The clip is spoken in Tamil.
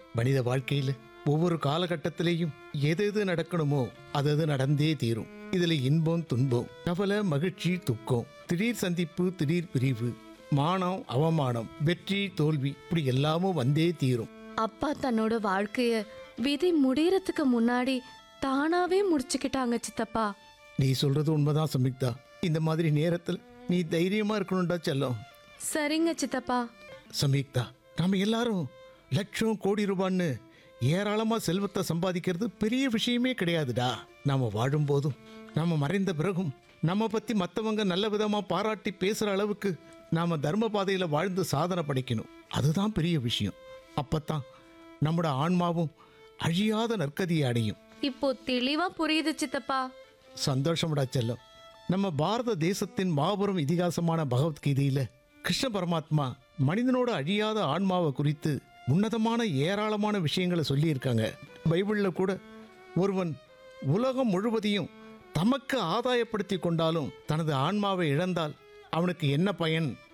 மனித வாழ்க்கையில ஒவ்வொரு காலகட்டத்திலேயும் எது எது நடக்கணுமோ அது அது நடந்தே தீரும் இதுல இன்பம் துன்பம் கவலை மகிழ்ச்சி துக்கம் திடீர் சந்திப்பு திடீர் பிரிவு மானம் அவமானம் வெற்றி தோல்வி இப்படி எல்லாமும் வந்தே தீரும் அப்பா தன்னோட வாழ்க்கைய விதி முடியறதுக்கு முன்னாடி தானாவே முடிச்சுக்கிட்டாங்க சித்தப்பா நீ சொல்றது உண்மைதான் சமிக்தா இந்த மாதிரி நேரத்தில் நீ தைரியமா இருக்கணும்டா செல்லம் சரிங்க சித்தப்பா சமீக்தா நாம எல்லாரும் லட்சம் கோடி ரூபான்னு ஏராளமா செல்வத்தை சம்பாதிக்கிறது பெரிய விஷயமே கிடையாதுடா நாம வாழும்போதும் நாம மறைந்த பிறகும் நம்ம பத்தி மத்தவங்க நல்ல விதமா பாராட்டி பேசுற அளவுக்கு நாம தர்ம பாதையில வாழ்ந்து சாதனை படைக்கணும் அதுதான் பெரிய விஷயம் அப்பத்தான் நம்மோட ஆன்மாவும் அழியாத நற்கதியை அடையும் இப்போ தெளிவா புரியுது சித்தப்பா சந்தோஷம்டா செல்லம் நம்ம பாரத தேசத்தின் மாபெரும் இதிகாசமான பகவத்கீதையில கிருஷ்ண பரமாத்மா மனிதனோட அழியாத ஆன்மாவை குறித்து உன்னதமான ஏராளமான விஷயங்களை சொல்லியிருக்காங்க பைபிளில் கூட ஒருவன் உலகம் முழுவதையும் தமக்கு ஆதாயப்படுத்தி கொண்டாலும் தனது ஆன்மாவை இழந்தால் அவனுக்கு என்ன பயன்